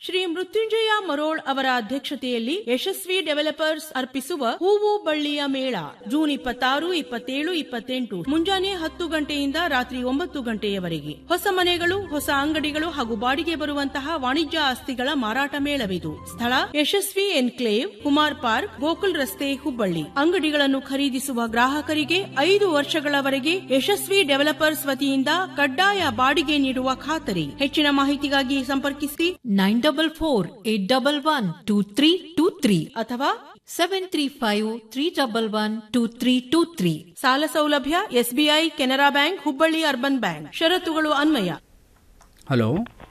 ಶ್ರೀ ಮೃತ್ಯುಂಜಯ ಮರೋಳ್ ಅವರ ಅಧ್ಯಕ್ಷತೆಯಲ್ಲಿ ಯಶಸ್ವಿ ಡೆವಲಪರ್ಸ್ ಅರ್ಪಿಸುವ ಹೂವು ಬಳ್ಳಿಯ ಮೇಳ ಜೂನ್ ಇಪ್ಪತ್ತಾರು ಇಪ್ಪತ್ತೇಳು ಇಪ್ಪತ್ತೆಂಟು ಮುಂಜಾನೆ ಹತ್ತು ಗಂಟೆಯಿಂದ ರಾತ್ರಿ ಒಂಬತ್ತು ಗಂಟೆಯವರೆಗೆ ಹೊಸ ಮನೆಗಳು ಹೊಸ ಅಂಗಡಿಗಳು ಹಾಗೂ ಬಾಡಿಗೆ ಬರುವಂತಹ ವಾಣಿಜ್ಯ ಆಸ್ತಿಗಳ ಮಾರಾಟ ಮೇಳವಿದು ಸ್ಥಳ ಯಶಸ್ವಿ ಎನ್ಕ್ಲೇವ್ ಕುಮಾರ್ ಪಾರ್ಕ್ ಗೋಕುಲ್ ರಸ್ತೆ ಹುಬ್ಬಳ್ಳಿ ಅಂಗಡಿಗಳನ್ನು ಖರೀದಿಸುವ ಗ್ರಾಹಕರಿಗೆ ಐದು ವರ್ಷಗಳವರೆಗೆ ಯಶಸ್ವಿ ಡೆವಲಪರ್ಸ್ ವತಿಯಿಂದ ಕಡ್ಡಾಯ ಬಾಡಿಗೆ ನೀಡುವ ಖಾತರಿ ಹೆಚ್ಚಿನ ಮಾಹಿತಿಗಾಗಿ ಸಂಪರ್ಕಿಸಿ nine double four eight double one two three two three ಅಥವಾ seven three five three double one two three two three ಸಾಲ ಸೌಲಭ್ಯ SBI Canara bank Hubballi urban bank ಷರತ್ತುಗಳು ಅನ್ವಯ ಹಲೋ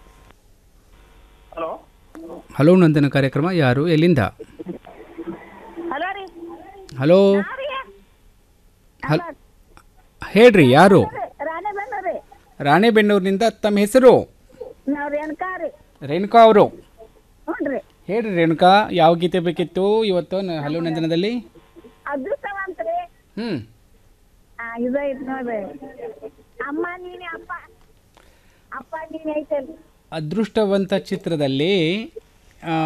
ಹಲೋ ಹಲೋ ನಂದನ ಕಾರ್ಯಕ್ರಮ ಯಾರು ಎಲ್ಲಿಂದ ಹಲೋ ರೀ ಹಲೋ ಹಲ್ ಹೇಳ್ರಿ ಯಾರು ರಾಣೆಬೆನ್ನ ರೀ ರಾಣೆಬೆನ್ನೂರಿನಿಂದ ತಮ್ಮ ಹೆಸರು ನಾವು ರೇಣುಕಾ ರೀ ರೇಣುಕಾ ಅವರು ಹ್ಞೂ ರೀ ಹೇಳ್ರಿ ರೇಣುಕಾ ಯಾವ ಗೀತೆ ಬೇಕಿತ್ತು ಇವತ್ತು ನ- ಹಲೋ ನಂದನದಲ್ಲಿ ಅದೃಷ್ಟವಂತ ರೀ ಹ್ಞೂ ಆ, ಇದು ಐತ್ ನೋಡ್ರಿ ಅಮ್ಮ ನೀನೆ ಅಪ್ಪ ಅಪ್ಪ ನೀನೆ ಐತಲ್ರಿ ಅದೃಷ್ಟವಂತ ಚಿತ್ರದಲ್ಲಿ ಆ,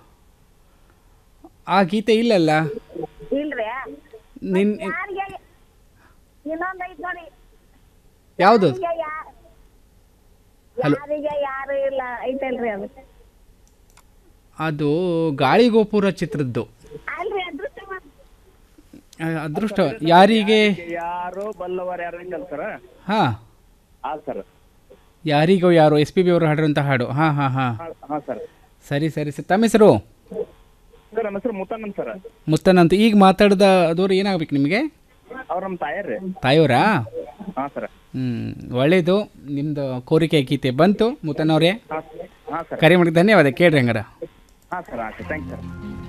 ಆ ಗೀತೆ ಇಲ್ಲಲ್ಲ ಇಲ್ರಿ ನಿನ್ ಯಾರಿಗೆ ಇನ್ನೊಂದ್ ಐತ್ ನೋಡಿ ಯಾವುದು ಯಾರಿಗೆ ಯಾ- ಹಲೋ. ಯಾರಿಗೆ ಯಾರು ಇಲ್ಲ ಐತಲ್ರಿ ಅದು ಅದು ಗಾಳಿಗೋಪುರ ಚಿತ್ರದ್ದು ಅಲ್ರಿ ಅದೃಷ್ಟವಂತ ಆ, ಅದೃಷ್ಟ ಯಾರಿಗೆ ಯಾರು ಬಲ್ಲವರು ಯಾರು ಐತಲ್ ಸರ್ ಹಾಂ ಹಾ ಸರ್ ಯಾರಿಗೋ ಯಾರೋ ಎಸ್ ಪಿ ಬಿ ಅವರು ಹಾಡಿರುವಂಥ ಹಾಡು ಹಾಂ ಹಾಂ ಹಾಂ ಹಾ ಸರ್ ಸರಿ ಸರಿ ಸರ್ ತಮ್ಮ ಹೆಸರು ಸರ್ ನಮ್ಮ ಹೆಸರು ಮುತ್ತಣ್ಣನ್ ಸರ್ ಮುತ್ತನಂತ ಈಗ ಮಾತಾಡ್ದ ಅದವ್ರು ಏನಾಗ್ಬೇಕು ನಿಮಗೆ ಅವ್ರ ನಮ್ಮ ತಾಯರ್ರಿ ತಾಯಿಯವರಾ ಹಾ ಸರ್ ಹ್ಞೂ ಒಳ್ಳೇದು ನಿಮ್ಮದು ಕೋರಿಕೆ ಗೀತೆ ಬಂತು ಮುತ್ತನವ್ರೆ ಹಾ ಹಾ ಸರ್ ಕರೆ ಮಾಡಿದ ಧನ್ಯವಾದ ಕೇಳ್ರಿ ಹಂಗಾರ ಹಾ ಸರ್ ಹಾ ಸರ್ ಥ್ಯಾಂಕ್ಸ್ ಸರ್